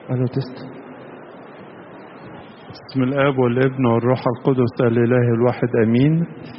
الو تست بسم الاب والابن والروح القدس الاله الواحد امين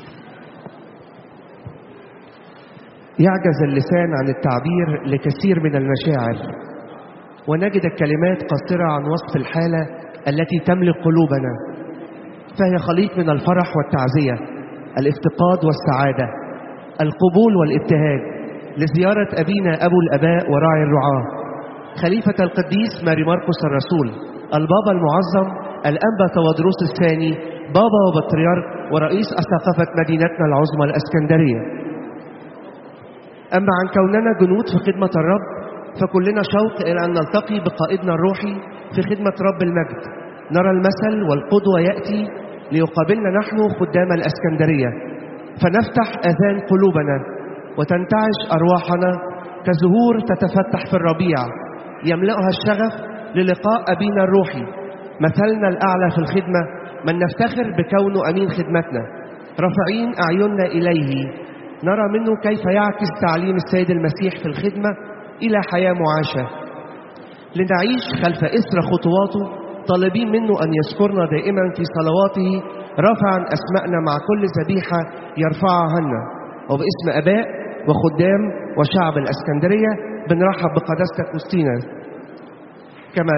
يعجز اللسان عن التعبير لكثير من المشاعر ونجد الكلمات قاصرة عن وصف الحالة التي تملك قلوبنا فهي خليط من الفرح والتعزية الافتقاد والسعادة القبول والابتهاج لزيارة أبينا أبو الأباء وراعي الرعاة خليفة القديس ماري مرقس الرسول البابا المعظم الأنبا تودروس الثاني بابا وبطريرك ورئيس أساقفة مدينتنا العظمى الأسكندرية أما عن كوننا جنود في خدمة الرب فكلنا شوق إلى أن نلتقي بقائدنا الروحي في خدمة رب المجد نرى المثل والقدوة يأتي ليقابلنا نحن خدام الأسكندرية فنفتح أذان قلوبنا وتنتعش أرواحنا كزهور تتفتح في الربيع يملأها الشغف للقاء أبينا الروحي مثلنا الأعلى في الخدمة من نفتخر بكونه أمين خدمتنا رافعين أعيننا إليه نرى منه كيف يعكس تعليم السيد المسيح في الخدمة إلى حياة معاشة لنعيش خلف إثر خطواته طالبين منه أن يذكرنا دائما في صلواته رافعا أسماءنا مع كل ذبيحة يرفعها عنا وباسم أباء وخدام وشعب الأسكندرية بنرحب بقداستك وسطينا كما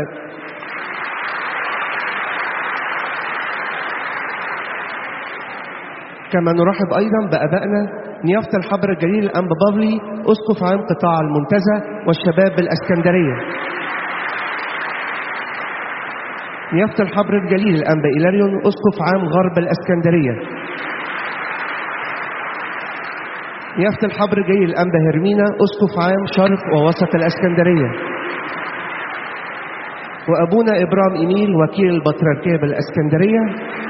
كما نرحب أيضا بأبائنا نيافة الحبر الجليل الأنبا بافلي أسقف عام قطاع المنتزه والشباب بالأسكندرية نيافة الحبر الجليل الأنبا إيلاريون أسقف عام غرب الأسكندرية نيافة الحبر الجليل الأنبا هرمينا أسقف عام شرق ووسط الأسكندرية وأبونا إبرام إيميل وكيل البطريركية بالأسكندرية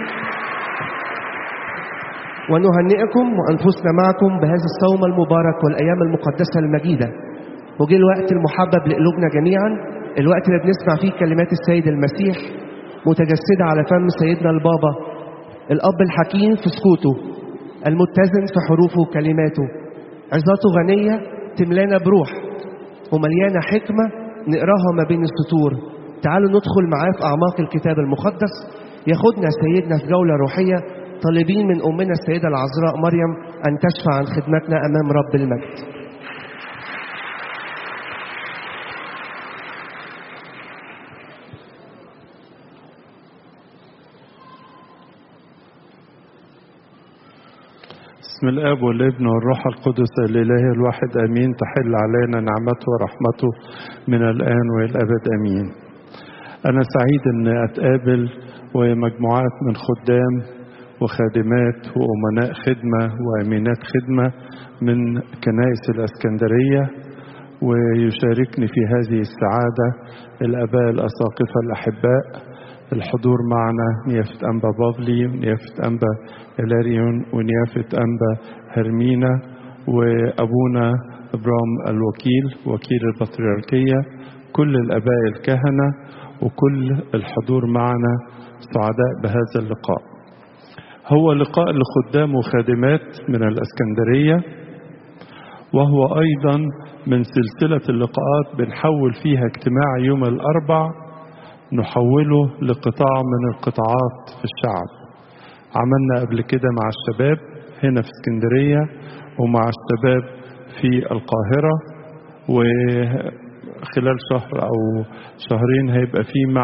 ونهنئكم وأنفسنا معكم بهذا الصوم المبارك والأيام المقدسة المجيدة وجه الوقت المحبب لقلوبنا جميعا الوقت اللي بنسمع فيه كلمات السيد المسيح متجسدة على فم سيدنا البابا الأب الحكيم في سكوته المتزن في حروفه وكلماته عظاته غنية تملانا بروح ومليانة حكمة نقراها ما بين السطور تعالوا ندخل معاه في أعماق الكتاب المقدس ياخدنا سيدنا في جولة روحية طالبين من أمنا السيدة العذراء مريم أن تشفع عن خدمتنا أمام رب المجد بسم الاب والابن والروح القدس الاله الواحد امين تحل علينا نعمته ورحمته من الان والى الابد امين انا سعيد ان اتقابل ومجموعات من خدام وخادمات وأمناء خدمة وأمينات خدمة من كنائس الأسكندرية ويشاركني في هذه السعادة الآباء الأساقفة الأحباء الحضور معنا نيافة أنبا بافلي ونيافة أنبا إلاريون ونيافة أنبا هرمينا وأبونا إبرام الوكيل وكيل البطريركية كل الآباء الكهنة وكل الحضور معنا سعداء بهذا اللقاء هو لقاء لخدام وخادمات من الاسكندريه وهو ايضا من سلسله اللقاءات بنحول فيها اجتماع يوم الاربع نحوله لقطاع من القطاعات في الشعب عملنا قبل كده مع الشباب هنا في اسكندريه ومع الشباب في القاهره وخلال شهر او شهرين هيبقى في مع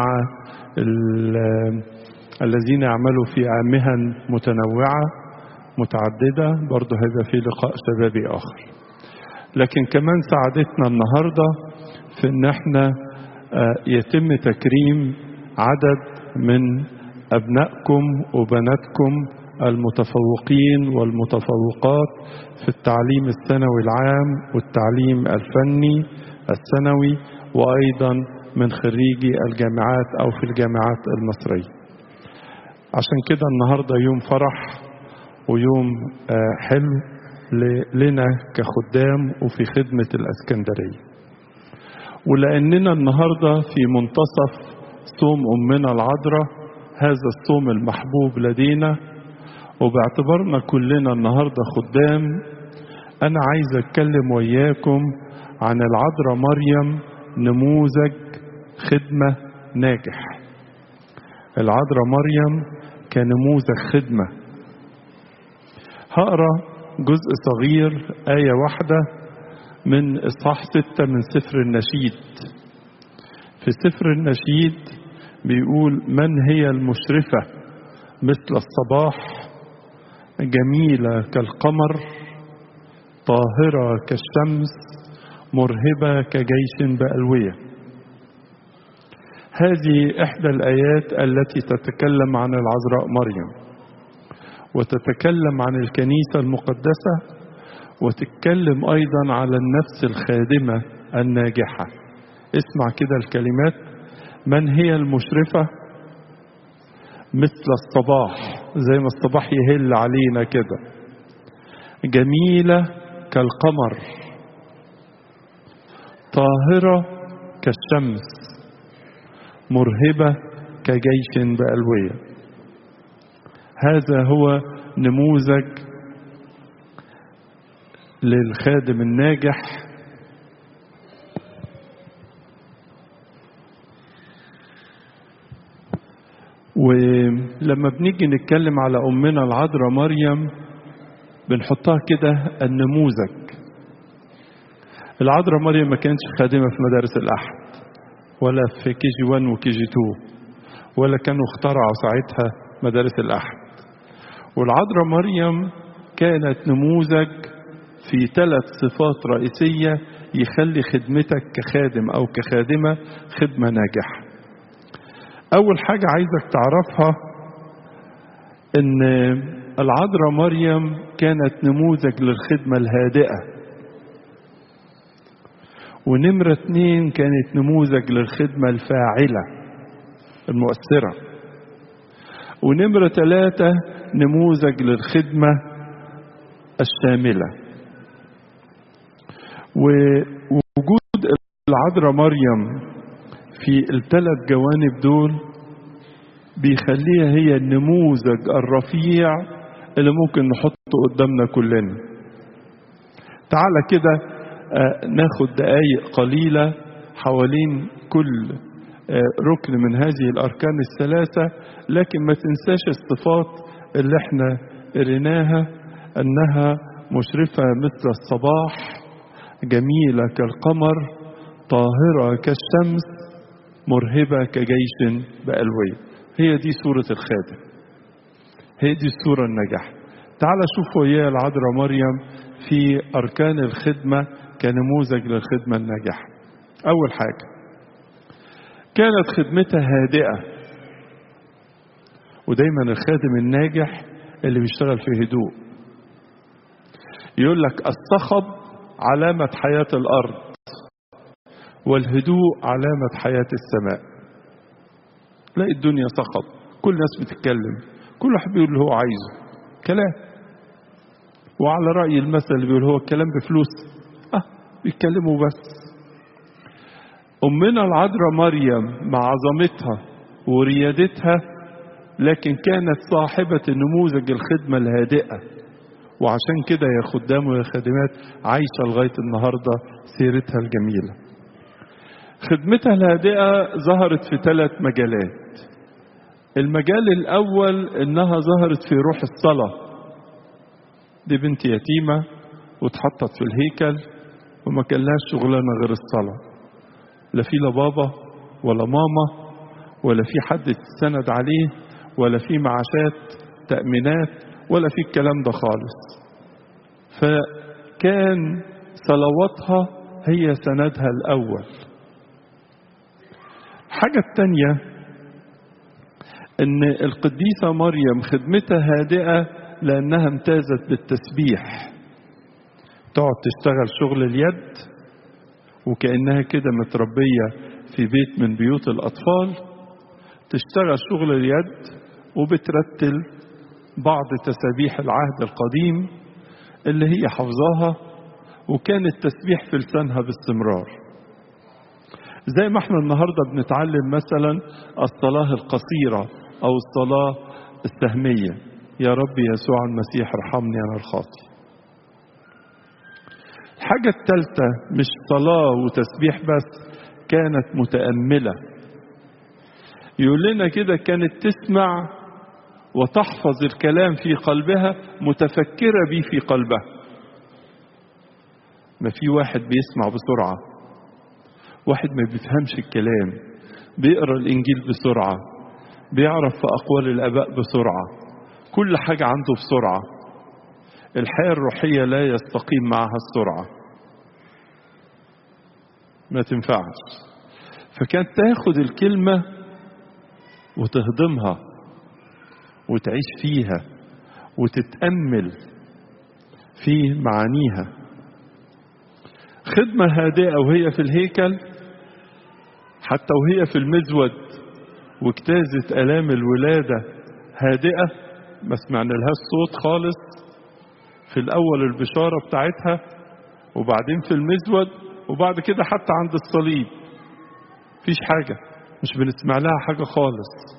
الذين يعملوا في مهن متنوعة متعددة برضه هيبقى في لقاء شبابي آخر لكن كمان سعادتنا النهاردة في ان احنا يتم تكريم عدد من أبنائكم وبناتكم المتفوقين والمتفوقات في التعليم الثانوي العام والتعليم الفني الثانوي وأيضا من خريجي الجامعات أو في الجامعات المصرية عشان كده النهاردة يوم فرح ويوم حلو لنا كخدام وفي خدمة الأسكندرية ولأننا النهاردة في منتصف صوم أمنا العذراء هذا الصوم المحبوب لدينا وباعتبارنا كلنا النهاردة خدام أنا عايز أتكلم وياكم عن العذراء مريم نموذج خدمة ناجح العذراء مريم كنموذج خدمة هقرا جزء صغير آية واحدة من إصحاح ستة من سفر النشيد في سفر النشيد بيقول من هي المشرفة مثل الصباح جميلة كالقمر طاهرة كالشمس مرهبة كجيش بألوية هذه إحدى الآيات التي تتكلم عن العذراء مريم وتتكلم عن الكنيسة المقدسة وتتكلم أيضا على النفس الخادمة الناجحة اسمع كده الكلمات من هي المشرفة مثل الصباح زي ما الصباح يهل علينا كده جميلة كالقمر طاهرة كالشمس مرهبة كجيش بألوية هذا هو نموذج للخادم الناجح ولما بنيجي نتكلم على أمنا العذراء مريم بنحطها كده النموذج العذراء مريم ما كانتش خادمة في مدارس الأحد ولا في كي جي 1 وكي جي 2 ولا كانوا اخترعوا ساعتها مدارس الأحد والعذراء مريم كانت نموذج في ثلاث صفات رئيسية يخلي خدمتك كخادم أو كخادمة خدمة ناجحة أول حاجة عايزك تعرفها إن العذراء مريم كانت نموذج للخدمة الهادئة ونمرة اتنين كانت نموذج للخدمة الفاعلة المؤثرة ونمرة ثلاثة نموذج للخدمة الشاملة ووجود العذراء مريم في الثلاث جوانب دول بيخليها هي النموذج الرفيع اللي ممكن نحطه قدامنا كلنا تعالى كده ناخد دقايق قليلة حوالين كل ركن من هذه الأركان الثلاثة لكن ما تنساش الصفات اللي احنا قريناها أنها مشرفة مثل الصباح جميلة كالقمر طاهرة كالشمس مرهبة كجيش بألوية هي دي صورة الخادم هي دي الصورة النجاح تعال شوف ويا العذراء مريم في أركان الخدمة كنموذج للخدمة الناجحة أول حاجة كانت خدمتها هادئة ودايما الخادم الناجح اللي بيشتغل في هدوء يقول لك الصخب علامة حياة الأرض والهدوء علامة حياة السماء تلاقي الدنيا صخب كل الناس بتتكلم كل واحد بيقول اللي هو عايزه كلام وعلى رأي المثل اللي بيقول هو الكلام بفلوس اه بيتكلموا بس أمنا العذراء مريم مع عظمتها وريادتها لكن كانت صاحبة النموذج الخدمة الهادئة وعشان كده يا خدام ويا خادمات عايشة لغاية النهاردة سيرتها الجميلة خدمتها الهادئة ظهرت في ثلاث مجالات المجال الأول إنها ظهرت في روح الصلاة دي بنت يتيمة واتحطت في الهيكل وما كان لها شغلانة غير الصلاة لا في لا بابا ولا ماما ولا في حد تستند عليه ولا في معاشات تأمينات ولا في الكلام ده خالص فكان صلواتها هي سندها الأول الحاجة التانية ان القديسة مريم خدمتها هادئة لأنها امتازت بالتسبيح تقعد تشتغل شغل اليد وكأنها كده متربية في بيت من بيوت الأطفال تشتغل شغل اليد وبترتل بعض تسابيح العهد القديم اللي هي حافظاها وكان التسبيح في لسانها باستمرار زي ما احنا النهارده بنتعلم مثلا الصلاة القصيرة أو الصلاة السهمية يا رب يسوع المسيح ارحمني أنا الخاطي الحاجة الثالثة مش صلاة وتسبيح بس كانت متأملة يقول لنا كده كانت تسمع وتحفظ الكلام في قلبها متفكرة به في قلبها ما في واحد بيسمع بسرعة واحد ما بيفهمش الكلام بيقرا الإنجيل بسرعة بيعرف في أقوال الآباء بسرعة كل حاجة عنده بسرعة الحياة الروحية لا يستقيم معها السرعة ما تنفعش فكانت تاخد الكلمة وتهضمها وتعيش فيها وتتأمل في معانيها خدمة هادئة وهي في الهيكل حتى وهي في المزود واجتازت آلام الولادة هادئة ما سمعنا لها الصوت خالص في الأول البشارة بتاعتها وبعدين في المزود وبعد كده حتى عند الصليب مفيش حاجة مش بنسمع لها حاجة خالص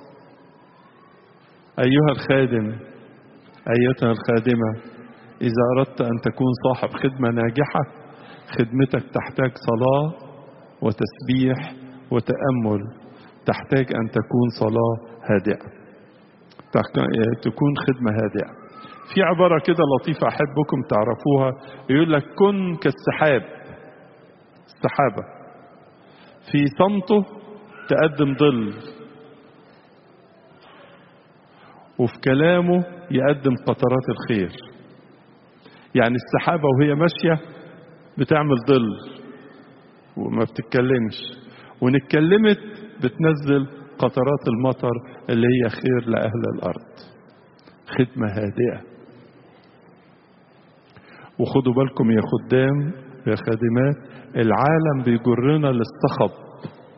أيها الخادم أيتها الخادمة إذا أردت أن تكون صاحب خدمة ناجحة خدمتك تحتاج صلاة وتسبيح وتأمل تحتاج أن تكون صلاة هادئة تكون خدمة هادئة في عبارة كده لطيفة أحبكم تعرفوها يقول لك كن كالسحاب السحابة في صمته تقدم ظل وفي كلامه يقدم قطرات الخير يعني السحابة وهي ماشية بتعمل ظل وما بتتكلمش وإن اتكلمت بتنزل قطرات المطر اللي هي خير لأهل الأرض خدمة هادئة وخدوا بالكم يا خدام يا خادمات العالم بيجرنا للصخب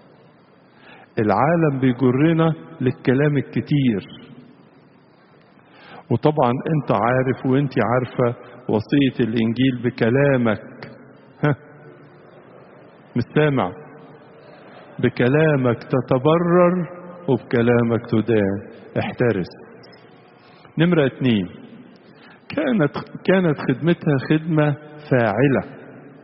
العالم بيجرنا للكلام الكتير وطبعا انت عارف وانت عارفة وصية الانجيل بكلامك ها مش سامع بكلامك تتبرر وبكلامك تدان احترس نمرة اتنين كانت كانت خدمتها خدمة فاعلة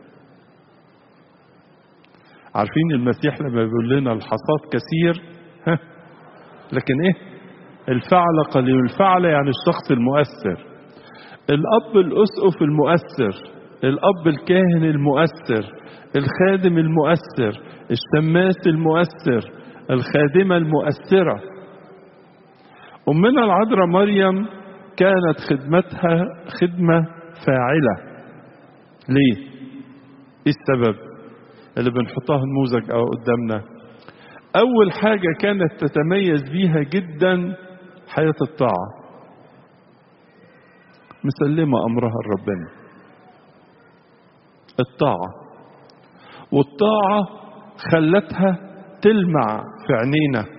عارفين المسيح لما بيقول لنا الحصاد كثير ها لكن ايه الفعل قليل الفعل يعني الشخص المؤثر الاب الاسقف المؤثر الاب الكاهن المؤثر الخادم المؤثر الشماس المؤثر الخادمة المؤثرة أمنا العذراء مريم كانت خدمتها خدمة فاعلة ليه؟ إيه السبب اللي بنحطها نموذج أو قدامنا أول حاجة كانت تتميز بيها جدا حياة الطاعة مسلمة أمرها لربنا الطاعة والطاعة خلتها تلمع في عينينا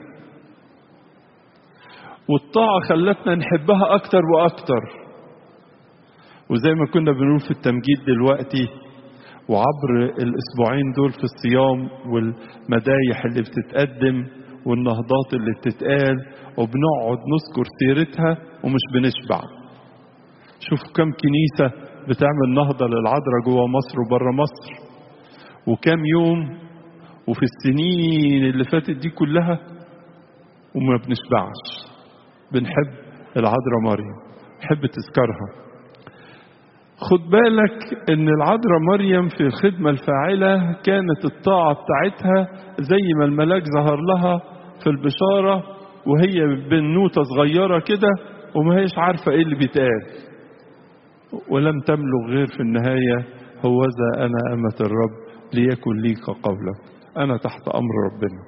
والطاعة خلتنا نحبها أكتر وأكتر وزي ما كنا بنقول في التمجيد دلوقتي وعبر الأسبوعين دول في الصيام والمدايح اللي بتتقدم والنهضات اللي بتتقال وبنقعد نذكر سيرتها ومش بنشبع شوفوا كم كنيسة بتعمل نهضة للعذراء جوه مصر وبره مصر وكم يوم وفي السنين اللي فاتت دي كلها وما بنشبعش بنحب العذراء مريم نحب تذكرها خد بالك ان العذراء مريم في الخدمة الفاعلة كانت الطاعة بتاعتها زي ما الملاك ظهر لها في البشارة وهي بنوتة صغيرة كده وما هيش عارفة ايه اللي بيتقال ولم تملك غير في النهاية هوذا أنا أمة الرب ليكن ليك قولك أنا تحت أمر ربنا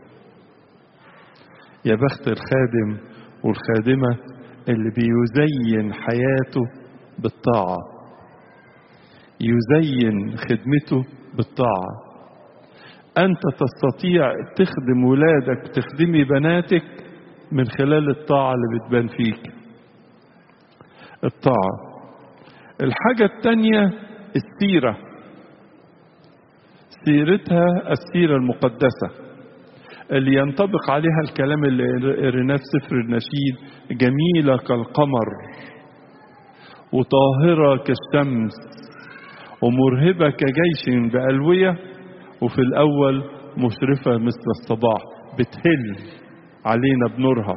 يا بخت الخادم والخادمة اللي بيزين حياته بالطاعة يزين خدمته بالطاعة أنت تستطيع تخدم ولادك تخدمي بناتك من خلال الطاعة اللي بتبان فيك الطاعة الحاجة التانية السيرة سيرتها السيرة المقدسة اللي ينطبق عليها الكلام اللي قريناه في سفر النشيد جميلة كالقمر وطاهرة كالشمس ومرهبة كجيش بألوية وفي الأول مشرفة مثل الصباح بتهل علينا بنورها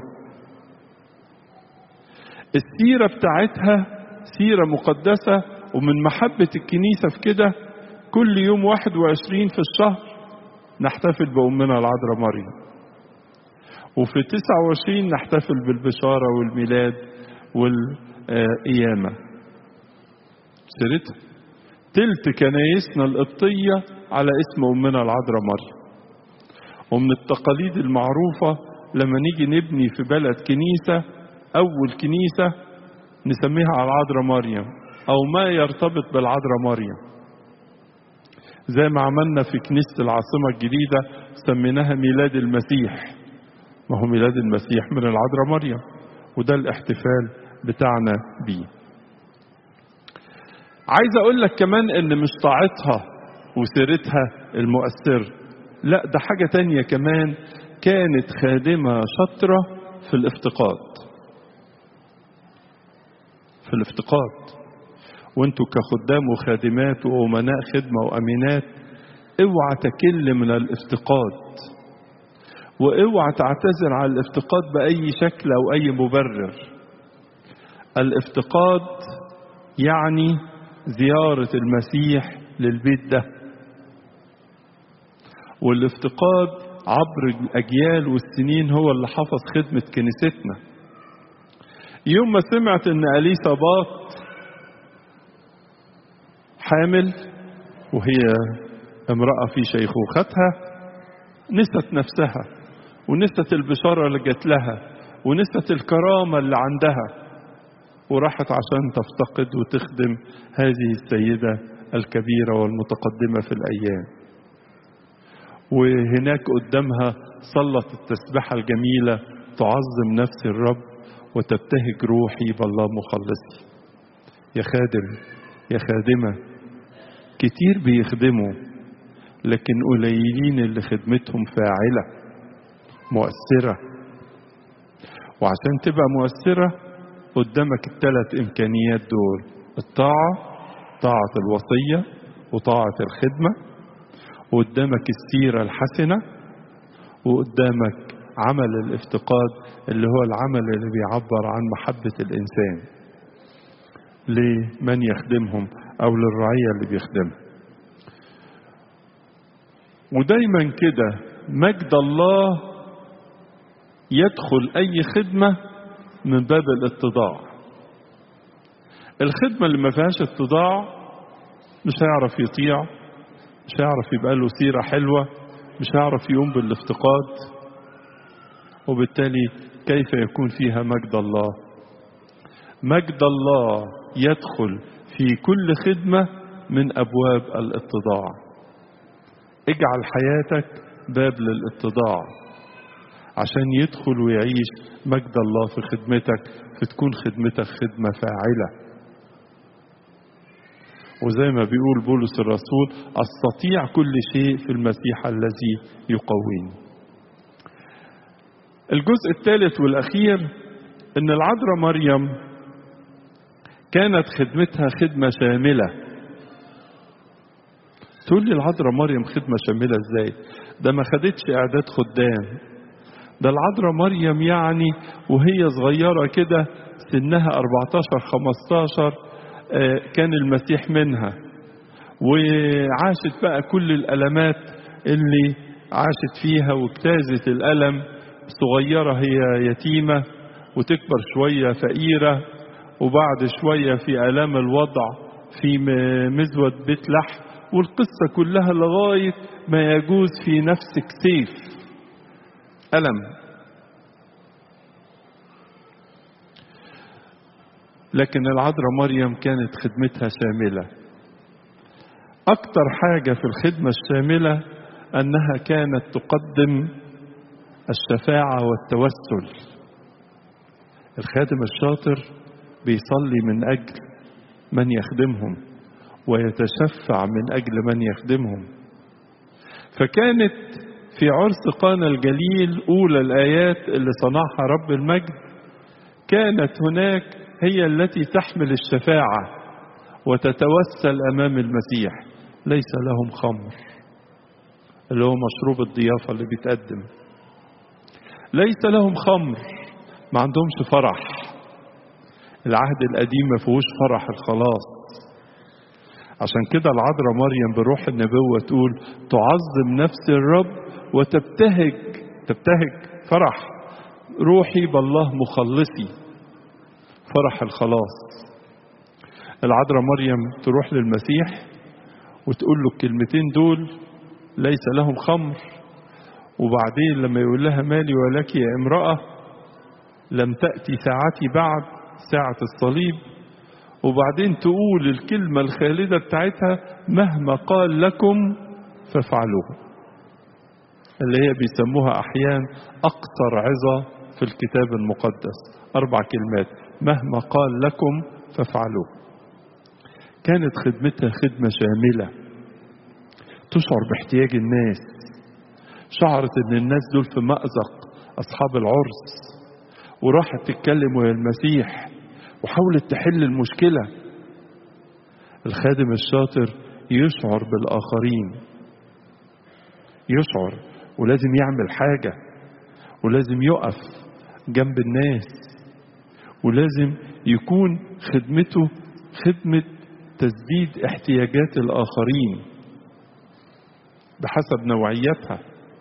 السيرة بتاعتها سيرة مقدسة ومن محبة الكنيسة في كده كل يوم 21 في الشهر نحتفل بأمنا العذراء مريم وفي 29 نحتفل بالبشارة والميلاد والقيامة سيرتها تلت كنايسنا القبطية على اسم أمنا العذراء مريم ومن التقاليد المعروفة لما نيجي نبني في بلد كنيسة أول كنيسة نسميها على العذراء مريم أو ما يرتبط بالعذراء مريم زي ما عملنا في كنيسة العاصمة الجديدة سميناها ميلاد المسيح ما هو ميلاد المسيح من العذراء مريم وده الاحتفال بتاعنا بيه عايز اقول لك كمان ان مش طاعتها وسيرتها المؤثر لا ده حاجة تانية كمان كانت خادمة شاطرة في الافتقاد في الافتقاد وانتوا كخدام وخادمات وأمناء خدمة وأمينات اوعى تكل من الافتقاد واوعى تعتذر عن الافتقاد بأي شكل أو أي مبرر الافتقاد يعني زيارة المسيح للبيت ده والافتقاد عبر الأجيال والسنين هو اللي حفظ خدمة كنيستنا يوم ما سمعت ان أليصابات حامل وهي امرأة في شيخوختها نست نفسها ونست البشارة اللي جات لها ونست الكرامة اللي عندها وراحت عشان تفتقد وتخدم هذه السيدة الكبيرة والمتقدمة في الأيام وهناك قدامها صلت التسبحة الجميلة تعظم نفس الرب وتبتهج روحي بالله مخلصي يا خادم يا خادمة كتير بيخدموا لكن قليلين اللي خدمتهم فاعلة مؤثرة وعشان تبقى مؤثرة قدامك الثلاث إمكانيات دول الطاعة طاعة الوصية وطاعة الخدمة وقدامك السيرة الحسنة وقدامك عمل الافتقاد اللي هو العمل اللي بيعبر عن محبة الإنسان لمن يخدمهم أو للرعية اللي بيخدمها ودايما كده مجد الله يدخل أي خدمة من باب الاتضاع الخدمة اللي ما فيهاش اتضاع مش هيعرف يطيع مش هيعرف يبقى له سيرة حلوة مش هيعرف يقوم بالافتقاد وبالتالي كيف يكون فيها مجد الله مجد الله يدخل في كل خدمة من أبواب الاتضاع اجعل حياتك باب للاتضاع عشان يدخل ويعيش مجد الله في خدمتك فتكون خدمتك خدمة فاعلة وزي ما بيقول بولس الرسول استطيع كل شيء في المسيح الذي يقويني الجزء الثالث والاخير ان العذراء مريم كانت خدمتها خدمه شامله تقول لي العذراء مريم خدمه شامله ازاي ده ما خدتش اعداد خدام ده العذراء مريم يعني وهي صغيره كده سنها 14 15 كان المسيح منها وعاشت بقى كل الألمات اللي عاشت فيها واجتازت الألم صغيرة هي يتيمة وتكبر شوية فقيرة وبعد شوية في آلام الوضع في مزود بيت لحم والقصة كلها لغاية ما يجوز في نفسك سيف ألم لكن العذراء مريم كانت خدمتها شاملة أكثر حاجة في الخدمة الشاملة أنها كانت تقدم الشفاعة والتوسل الخادم الشاطر بيصلي من أجل من يخدمهم ويتشفع من أجل من يخدمهم فكانت في عرس قانا الجليل أولى الآيات اللي صنعها رب المجد كانت هناك هي التي تحمل الشفاعة وتتوسل أمام المسيح ليس لهم خمر اللي هو مشروب الضيافة اللي بيتقدم ليس لهم خمر ما عندهمش فرح العهد القديم ما فيهوش فرح الخلاص عشان كده العذراء مريم بروح النبوة تقول تعظم نفس الرب وتبتهج تبتهج فرح روحي بالله مخلصي فرح الخلاص العذراء مريم تروح للمسيح وتقول له الكلمتين دول ليس لهم خمر وبعدين لما يقول لها مالي ولك يا امرأة لم تأتي ساعتي بعد ساعة الصليب وبعدين تقول الكلمة الخالدة بتاعتها مهما قال لكم فافعلوه اللي هي بيسموها أحيان أقصر عظة في الكتاب المقدس أربع كلمات مهما قال لكم فافعلوه كانت خدمتها خدمة شاملة تشعر باحتياج الناس شعرت ان الناس دول في مأزق اصحاب العرس وراحت تتكلم ويا المسيح وحاولت تحل المشكلة الخادم الشاطر يشعر بالآخرين يشعر ولازم يعمل حاجة ولازم يقف جنب الناس ولازم يكون خدمته خدمة تسديد احتياجات الآخرين بحسب نوعيتها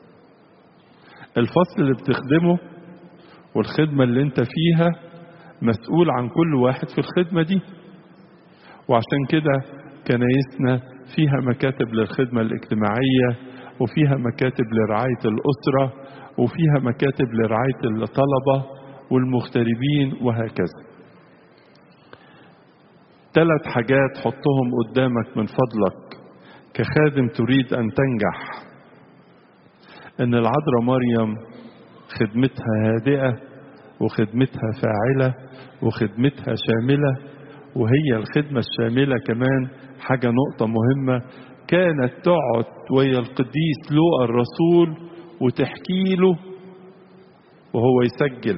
الفصل اللي بتخدمه والخدمة اللي انت فيها مسؤول عن كل واحد في الخدمة دي وعشان كده كنايسنا فيها مكاتب للخدمة الاجتماعية وفيها مكاتب لرعاية الأسرة وفيها مكاتب لرعاية الطلبة والمغتربين وهكذا ثلاث حاجات حطهم قدامك من فضلك كخادم تريد أن تنجح ان العذراء مريم خدمتها هادئه وخدمتها فاعله وخدمتها شامله وهي الخدمه الشامله كمان حاجه نقطه مهمه كانت تقعد ويا القديس لوقا الرسول وتحكي له وهو يسجل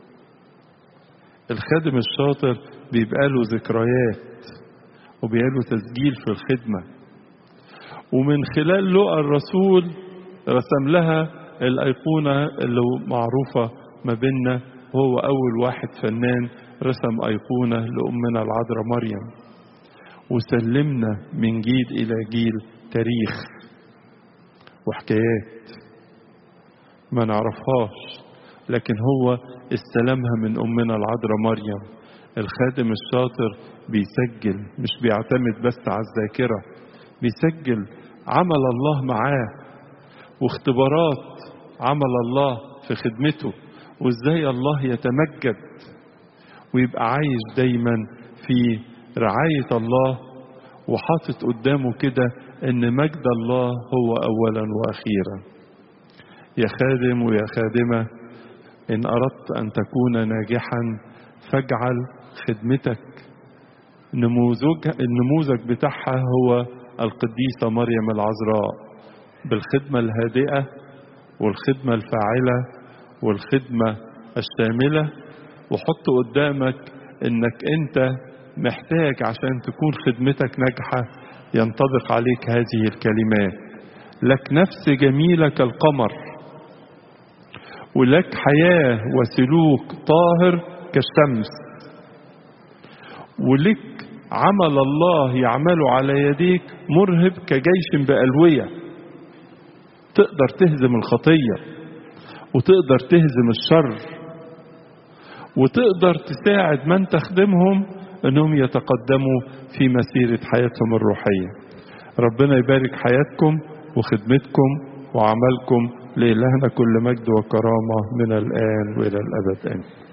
الخادم الشاطر بيبقى له ذكريات وبيبقى له تسجيل في الخدمه ومن خلال لوقا الرسول رسم لها الأيقونة اللي معروفة ما بيننا وهو أول واحد فنان رسم أيقونة لأمنا العذراء مريم وسلمنا من جيل إلى جيل تاريخ وحكايات ما نعرفهاش لكن هو استلمها من أمنا العذراء مريم الخادم الشاطر بيسجل مش بيعتمد بس على الذاكرة بيسجل عمل الله معاه واختبارات عمل الله في خدمته وازاي الله يتمجد ويبقى عايش دايما في رعاية الله وحاطط قدامه كده ان مجد الله هو اولا واخيرا يا خادم ويا خادمة ان اردت ان تكون ناجحا فاجعل خدمتك نموذج النموذج بتاعها هو القديسة مريم العذراء بالخدمة الهادئة والخدمة الفاعلة والخدمة الشاملة وحط قدامك انك انت محتاج عشان تكون خدمتك ناجحة ينطبق عليك هذه الكلمات لك نفس جميلة كالقمر ولك حياة وسلوك طاهر كالشمس ولك عمل الله يعمله على يديك مرهب كجيش بألوية تقدر تهزم الخطية وتقدر تهزم الشر وتقدر تساعد من تخدمهم انهم يتقدموا في مسيرة حياتهم الروحية ربنا يبارك حياتكم وخدمتكم وعملكم لإلهنا كل مجد وكرامة من الآن وإلى الأبد آمين